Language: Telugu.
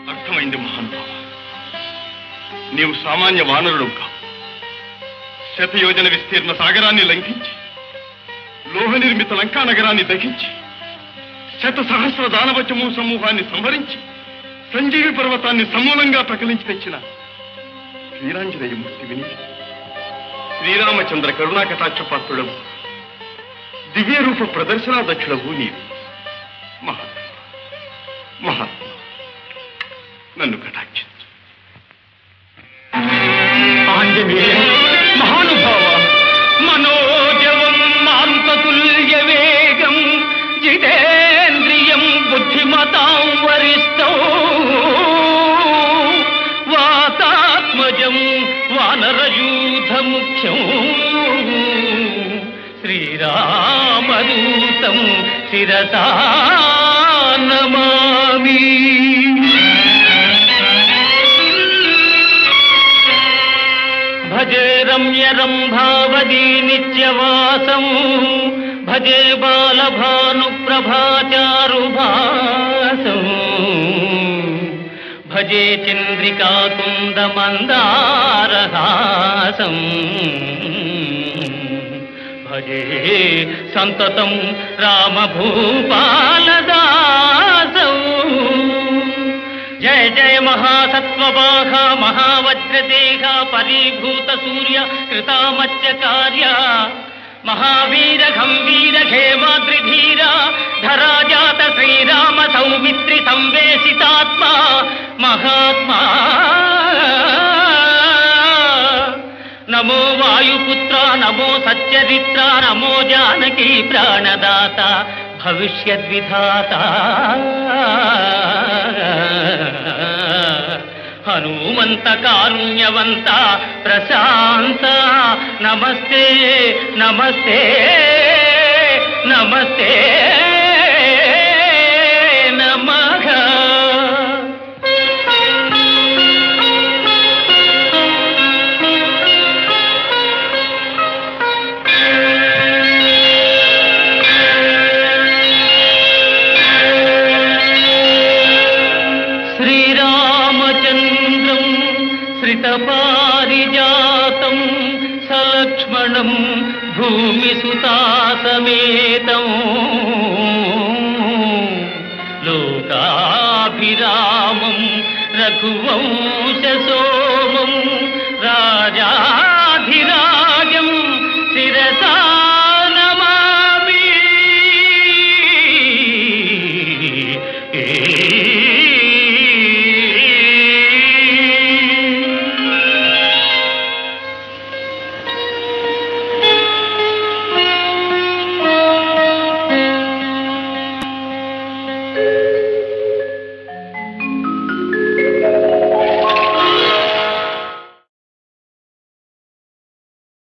అర్థమైంది మహానుభావ నీవు సామాన్య వానరుడు కావు శతయోజన విస్తీర్ణ సాగరాన్ని లంఘించి లోహ నిర్మిత లంకా నగరాన్ని దహించి శత సహస్ర దానవచము సమూహాన్ని సంహరించి సంజీవి పర్వతాన్ని సమూలంగా ప్రకలించి తెచ్చిన శ్రీరాంజనేయ మూర్తి విని శ్రీరామచంద్ర కరుణా కటాక్షపాత్రుడవు దివ్య రూప ప్రదర్శనా దక్షుడవు నీవు మహాత్మ మహాత్మ నన్ను కటాక్షించు ఆంజనేయ మహానుభావ మనోజవం మాంతతుల్య వేగం జితేంద్రియం బుద్ధిమతాం వరిష్టం వాతాత్మజం వానరయూథ ముఖ్యం శ్రీరామదూతం శిరసా నమామి భజే రమ్య రంభావదీ నిత్యవాసం భజే బాలభాను ప్రభాచారు భాసం భజే చంద్రికాకుంద మందారహాసం భజే సంతతం రామభూపాలదాసం జయ జయ మహాసత్వవాహ మహావజ్రదేహ పరీభూత సూర్య కృతామత్య కార్య మహావీర గంభీర ఖేమాద్రిధీర ధరాజాత శ్రీరామ సౌమిత్రి సంవేశితాత్మ మహాత్మా నమో వాయుపుత్ర నమో సత్యరిత్ర నమో జానకీ ప్రాణదాత భవిష్యద్విధాత హనుమంత కారుణ్యవంత ప్రశాంత నమస్తే నమస్తే నమస్తే నమః శ్రీరామచంద్రం శ్రితపారిజాతం సలక్ష్మణం భూమిసుతాసమేతం లోకాభిరామం రఘువంశసోమం రాజాధిరా